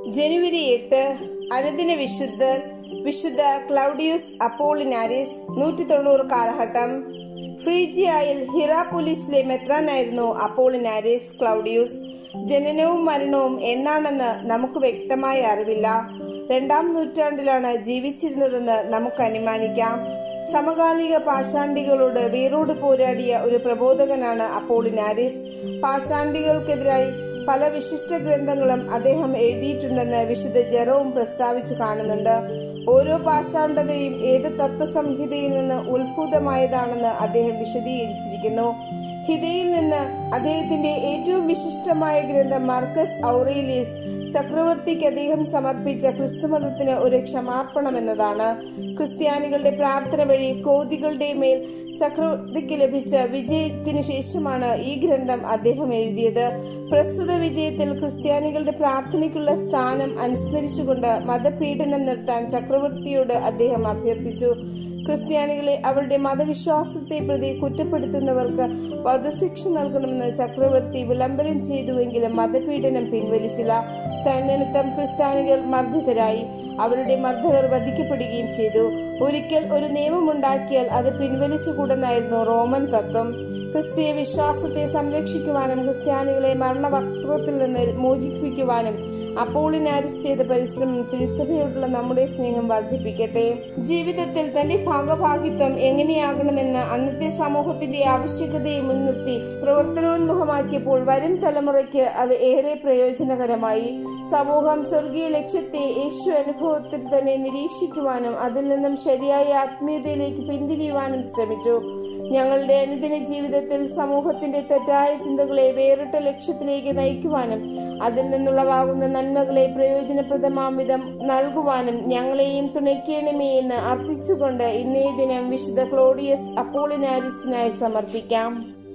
ജനുവരി എട്ട് അനുദിന വിശുദ്ധർ വിശുദ്ധ ക്ലൗഡിയൂസ് അപ്പോളിനാരിസ് നൂറ്റി തൊണ്ണൂറ് കാലഘട്ടം ഫ്രീജിയയിൽ ഹിറാപൊലിസിലെ മെത്രാനായിരുന്നു അപ്പോളിനാരിസ് ക്ലൗഡിയൂസ് ജനനവും മരണവും എന്നാണെന്ന് നമുക്ക് വ്യക്തമായ അറിവില്ല രണ്ടാം നൂറ്റാണ്ടിലാണ് ജീവിച്ചിരുന്നതെന്ന് നമുക്ക് അനുമാനിക്കാം സമകാലിക പാഷാണ്ടികളോട് വീറോട് പോരാടിയ ഒരു പ്രബോധകനാണ് അപ്പോളിനാരിസ് പാഷാണ്ടികൾക്കെതിരായി പല വിശിഷ്ട ഗ്രന്ഥങ്ങളും അദ്ദേഹം എഴുതിയിട്ടുണ്ടെന്ന് വിശുദ്ധ ജെറോം പ്രസ്താവിച്ചു കാണുന്നുണ്ട് ഓരോ പാഷാണ്ഡതയും ഏത് തത്വസംഹിതയിൽ നിന്ന് ഉത്ഭൂതമായതാണെന്ന് അദ്ദേഹം വിശദീകരിച്ചിരിക്കുന്നു ഹിതയിൽ നിന്ന് അദ്ദേഹത്തിന്റെ ഏറ്റവും വിശിഷ്ടമായ ഗ്രന്ഥം മാർക്കസ് ഔറേലിയസ് ചക്രവർത്തിക്ക് അദ്ദേഹം സമർപ്പിച്ച ക്രിസ്തുമതത്തിന് ഒരു ക്ഷമാർപ്പണം എന്നതാണ് ക്രിസ്ത്യാനികളുടെ പ്രാർത്ഥന വഴി കോതികളുടെ മേൽ ചക്രവർത്തിക്ക് ലഭിച്ച വിജയത്തിന് ശേഷമാണ് ഈ ഗ്രന്ഥം അദ്ദേഹം എഴുതിയത് പ്രസ്തുത വിജയത്തിൽ ക്രിസ്ത്യാനികളുടെ പ്രാർത്ഥനയ്ക്കുള്ള സ്ഥാനം അനുസ്മരിച്ചുകൊണ്ട് മതപീഡനം നിർത്താൻ ചക്രവർത്തിയോട് അദ്ദേഹം അഭ്യർത്ഥിച്ചു ക്രിസ്ത്യാനികളെ അവരുടെ മതവിശ്വാസത്തെ പ്രതി കുറ്റപ്പെടുത്തുന്നവർക്ക് വധശിക്ഷ നൽകണമെന്ന് ചക്രവർത്തി വിളംബരം ചെയ്തുവെങ്കിലും മതപീഡനം പിൻവലിച്ചില്ല തന്നിമിത്തം ക്രിസ്ത്യാനികൾ മർദ്ദിതരായി അവരുടെ മർദ്ദകർ വധിക്കപ്പെടുകയും ചെയ്തു ഒരിക്കൽ ഒരു നിയമമുണ്ടാക്കിയാൽ അത് പിൻവലിച്ചുകൂടെന്നായിരുന്നു റോമൻ തത്വം ക്രിസ്തീയ വിശ്വാസത്തെ സംരക്ഷിക്കുവാനും ക്രിസ്ത്യാനികളെ മരണവക്രത്തിൽ നിന്ന് മോചിപ്പിക്കുവാനും അപ്പോളിനാരിസ് ചെയ്ത പരിശ്രമം തിരുസഭയോടുള്ള നമ്മുടെ സ്നേഹം വർദ്ധിപ്പിക്കട്ടെ ജീവിതത്തിൽ തന്റെ ഭാഗഭാഗിത്വം എങ്ങനെയാകണമെന്ന് അന്നത്തെ സമൂഹത്തിന്റെ ആവശ്യകതയെ മുൻനിർത്തി പ്രവർത്തനോന്മുഖമാക്കിയപ്പോൾ വരും തലമുറയ്ക്ക് അത് ഏറെ പ്രയോജനകരമായി സമൂഹം സ്വർഗീയ ലക്ഷ്യത്തെ യേശു അനുഭവത്തിൽ തന്നെ നിരീക്ഷിക്കുവാനും അതിൽ നിന്നും ശരിയായ ആത്മീയതയിലേക്ക് പിന്തിരിയുവാനും ശ്രമിച്ചു ഞങ്ങളുടെ അനുദിന ജീവിതത്തിൽ സമൂഹത്തിന്റെ തെറ്റായ ചിന്തകളെ വേറിട്ട ലക്ഷ്യത്തിലേക്ക് നയിക്കുവാനും അതിൽ നിന്നുള്ളവാകുന്ന നന്മകളെ പ്രയോജനപ്രദമാം വിധം നൽകുവാനും ഞങ്ങളെയും തുണയ്ക്കണമേ എന്ന് അർത്ഥിച്ചുകൊണ്ട് ഇന്നേ ദിനം വിശുദ്ധ ക്ലോഡിയസ് അപ്പോളിനാരിസിനായി സമർപ്പിക്കാം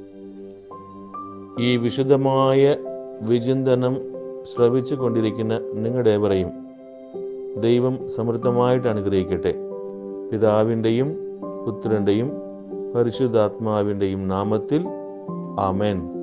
ഈ വിശുദ്ധമായ വിചിന്തനം ശ്രവിച്ചു കൊണ്ടിരിക്കുന്ന നിങ്ങളുടേവരെയും ദൈവം സമൃദ്ധമായിട്ട് അനുഗ്രഹിക്കട്ടെ പിതാവിൻ്റെയും പുത്രൻ്റെയും പരിശുദ്ധാത്മാവിൻ്റെയും നാമത്തിൽ ആമേൻ